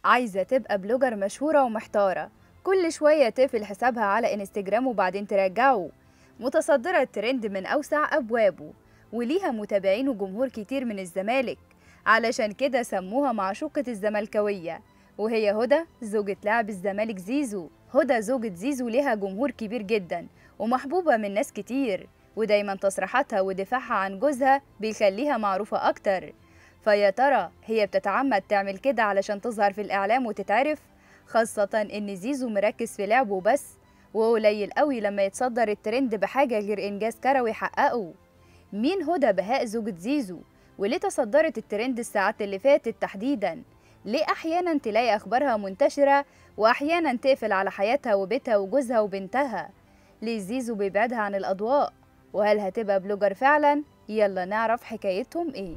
عايزة تبقى بلوجر مشهورة ومحتارة كل شوية تقفل حسابها على انستجرام وبعدين ترجعه متصدرة الترند من أوسع أبوابه وليها متابعين وجمهور كتير من الزمالك علشان كده سموها معشوقة الزملكاوية وهي هدى زوجة لاعب الزمالك زيزو هدى زوجة زيزو ليها جمهور كبير جدا ومحبوبة من ناس كتير ودايما تصريحاتها ودفاعها عن جوزها بيخليها معروفة أكتر فيا ترى هي بتتعمد تعمل كده علشان تظهر في الإعلام وتتعرف خاصة إن زيزو مركز في لعبه بس وقليل قوي لما يتصدر الترند بحاجة غير إنجاز كروي يحققه مين هدى بهاء زوجة زيزو وليه تصدرت الترند الساعات اللي فاتت تحديدا ليه أحيانا تلاقي أخبارها منتشرة وأحيانا تقفل على حياتها وبيتها وجوزها وبنتها ليه زيزو بيبعدها عن الأضواء وهل هتبقى بلوجر فعلا يلا نعرف حكايتهم ايه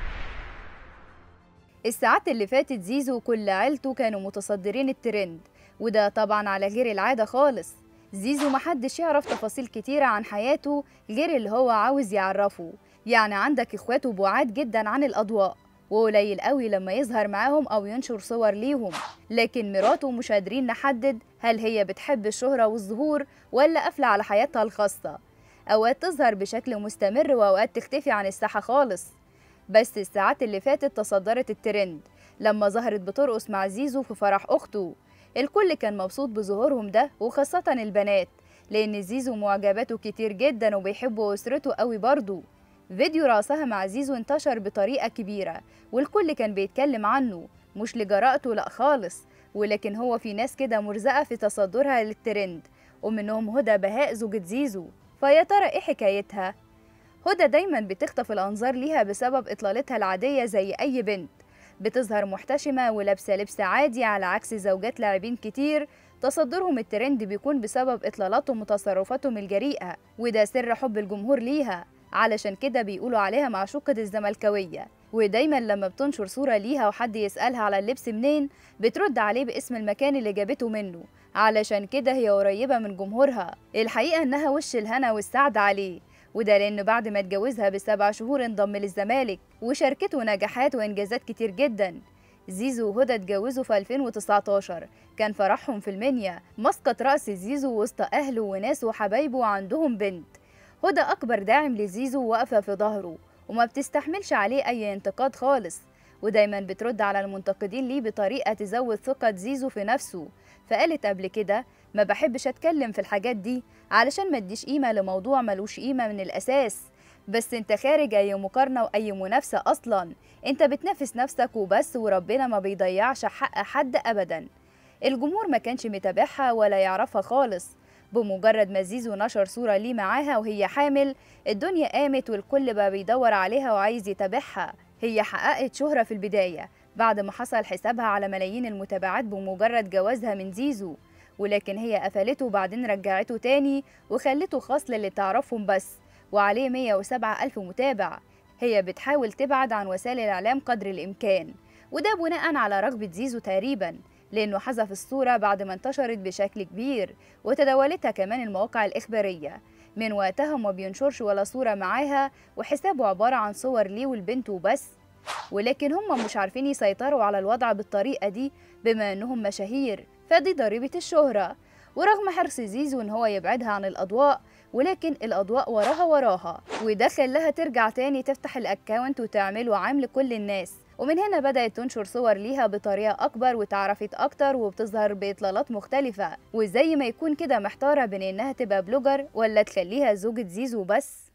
الساعات اللي فاتت زيزو وكل عيلته كانوا متصدرين الترند وده طبعا على غير العادة خالص زيزو محدش يعرف تفاصيل كتيرة عن حياته غير اللي هو عاوز يعرفه يعني عندك اخواته بعاد جدا عن الأضواء وقليل قوي لما يظهر معاهم أو ينشر صور ليهم لكن مراته مش قادرين نحدد هل هي بتحب الشهرة والظهور ولا قافلة على حياتها الخاصة أوقات تظهر بشكل مستمر وأوقات تختفي عن الساحة خالص بس الساعات اللي فاتت تصدرت الترند لما ظهرت بترقص مع زيزو في فرح أخته الكل كان مبسوط بظهورهم ده وخاصة البنات لأن زيزو معجباته كتير جدا وبيحبوا أسرته قوي برضه فيديو رقصها مع زيزو انتشر بطريقة كبيرة والكل كان بيتكلم عنه مش لجرأته لأ خالص ولكن هو في ناس كده مرزقة في تصدرها للترند ومنهم هدى بهاء زوجة زيزو فيا ترى ايه حكايتها؟ هدى دايما بتخطف الأنظار ليها بسبب إطلالتها العادية زي أي بنت بتظهر محتشمة ولابسة لبس عادي على عكس زوجات لاعبين كتير تصدرهم الترند بيكون بسبب إطلالاتهم وتصرفاتهم الجريئة وده سر حب الجمهور ليها علشان كده بيقولوا عليها معشوقة الزملكاوية ودايما لما بتنشر صورة ليها وحد يسألها على اللبس منين بترد عليه باسم المكان اللي جابته منه علشان كده هي قريبة من جمهورها الحقيقة انها وش الهنا والسعد عليه وده لأنه بعد ما اتجوزها بسبع شهور انضم للزمالك وشاركته نجاحات وإنجازات كتير جدا زيزو وهدى اتجوزوا في 2019 كان فرحهم في المنيا مسقط رأس زيزو وسط أهله وناسه وحبايبه وعندهم بنت هدى أكبر داعم لزيزو واقفة في ظهره وما بتستحملش عليه أي انتقاد خالص ودايما بترد على المنتقدين ليه بطريقة تزود ثقة زيزو في نفسه فقالت قبل كده ما بحبش أتكلم في الحاجات دي علشان ما اديش قيمة لموضوع ملوش قيمة من الأساس بس انت خارج أي مقارنة وأي منافسة أصلا انت بتنافس نفسك وبس وربنا ما بيضيعش حق حد أبدا الجمهور ما كانش متابعها ولا يعرفها خالص بمجرد ما زيزو نشر صورة ليه معاها وهي حامل الدنيا قامت والكل بقى بيدور عليها وعايز يتابعها هي حققت شهرة في البداية بعد ما حصل حسابها على ملايين المتابعات بمجرد جوازها من زيزو ولكن هي قفلته وبعدين رجعته تاني وخلته خاص للي تعرفهم بس وعليه 107 ألف متابع هي بتحاول تبعد عن وسائل الإعلام قدر الإمكان وده بناء على رغبة زيزو تقريبا لأنه حذف الصورة بعد ما انتشرت بشكل كبير وتداولتها كمان المواقع الإخبارية من وقتها ما بينشرش ولا صورة معاها وحسابه عبارة عن صور ليه والبنت وبس ولكن هم مش عارفين يسيطروا على الوضع بالطريقة دي بما انهم مشاهير فدي ضريبة الشهرة ورغم حرص زيزو ان هو يبعدها عن الاضواء ولكن الاضواء وراها وراها وده خلاها ترجع تاني تفتح الاكاونت وتعمله عام لكل الناس ومن هنا بدأت تنشر صور ليها بطريقة أكبر وتعرفت أكتر وبتظهر بإطلالات مختلفة وزي ما يكون كده محتارة بين إنها تبقى بلوجر ولا تخليها زوجة زيزو بس